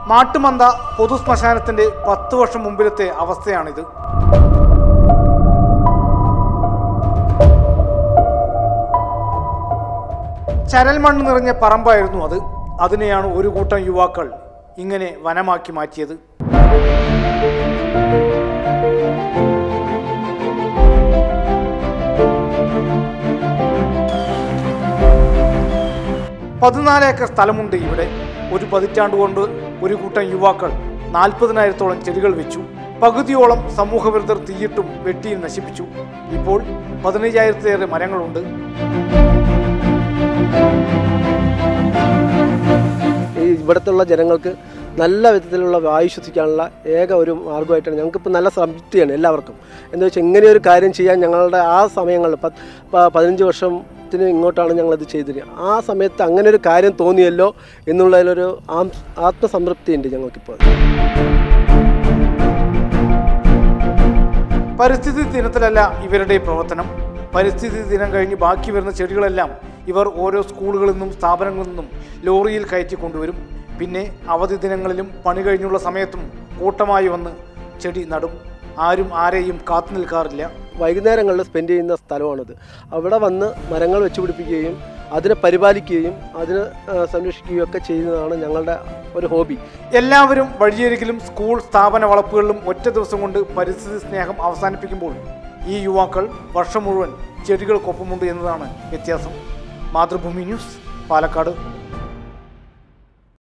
മാട്ടുമന്ത പൊതു ശ്മശാനത്തിന്റെ പത്ത് വർഷം മുമ്പിലത്തെ അവസ്ഥയാണിത് ചരൽ മണ്ണ് നിറഞ്ഞ പറമ്പായിരുന്നു അത് അതിനെയാണ് ഒരു കൂട്ടം യുവാക്കൾ ഇങ്ങനെ വനമാക്കി മാറ്റിയത് പതിനാല് ഏക്കർ സ്ഥലമുണ്ട് ഇവിടെ ഒരു പതിറ്റാണ്ട് കൊണ്ട് ഒരു കൂട്ടം യുവാക്കൾ നാൽപ്പതിനായിരത്തോളം ചെടികൾ വെച്ചു പകുതിയോളം സമൂഹവിരുദ്ധർ തീയിട്ടും വെട്ടിയും നശിപ്പിച്ചു ഇപ്പോൾ പതിനയ്യായിരത്തിലേറെ മരങ്ങളുണ്ട് ഈ ഇവിടുത്തുള്ള ജനങ്ങൾക്ക് നല്ല വിധത്തിലുള്ള വായു ശ്വസിക്കാനുള്ള ഏക ഒരു മാർഗ്ഗമായിട്ടാണ് ഞങ്ങൾക്കിപ്പോൾ നല്ല സംതൃപ്തിയാണ് എല്ലാവർക്കും എന്ന് വെച്ചാൽ ഇങ്ങനെ ഒരു കാര്യം ചെയ്യാൻ ഞങ്ങളുടെ ആ സമയങ്ങളിൽ പത്ത് പ- പതിനഞ്ച് വർഷത്തിന് ഇങ്ങോട്ടാണ് ഞങ്ങളിത് ചെയ്തത് ആ സമയത്ത് അങ്ങനെ ഒരു കാര്യം തോന്നിയല്ലോ എന്നുള്ളതിലൊരു ആം- ആത്മസംതൃപ്തിയുണ്ട് ഞങ്ങൾക്കിപ്പോൾ പരിസ്ഥിതി ദിനത്തിലല്ല ഇവരുടെ പ്രവർത്തനം പരിസ്ഥിതി ദിനം കഴിഞ്ഞ് ബാക്കി വരുന്ന ചെടികളെല്ലാം ഇവർ ഓരോ സ്കൂളുകളിൽ നിന്നും സ്ഥാപനങ്ങളിൽ നിന്നും ലോറിയിൽ കയറ്റി കൊണ്ടുവരും പിന്നെ അവധി ദിനങ്ങളിലും പണി കഴിഞ്ഞുള്ള സമയത്തും കൂട്ടമായി വന്ന് ചെടി നടും ആരും ആരെയും കാത്തു നിൽക്കാറില്ല വൈകുന്നേരങ്ങളിൽ സ്പെൻഡ് ചെയ്യുന്ന സ്ഥലമാണിത് അവിടെ വന്ന് മരങ്ങൾ വെച്ച് പിടിപ്പിക്കുകയും അതിനെ പരിപാലിക്കുകയും അതിനെ ആ, സംരക്ഷിക്കുകയും ഒക്കെ ചെയ്യുന്നതാണ് ഞങ്ങളുടെ ഒരു ഹോബി എല്ലാവരും വഴിയരികിലും സ്കൂൾ സ്ഥാപന വളപ്പുകളിലും ഒറ്റ ദിവസം കൊണ്ട് പരിസ്ഥിതി സ്നേഹം അവസാനിപ്പിക്കുമ്പോൾ ഈ യുവാക്കൾ വർഷം മുഴുവൻ ചെടികൾക്കൊപ്പമുണ്ട് എന്നതാണ് വ്യത്യാസം മാതൃഭൂമി ന്യൂസ് പാലക്കാട്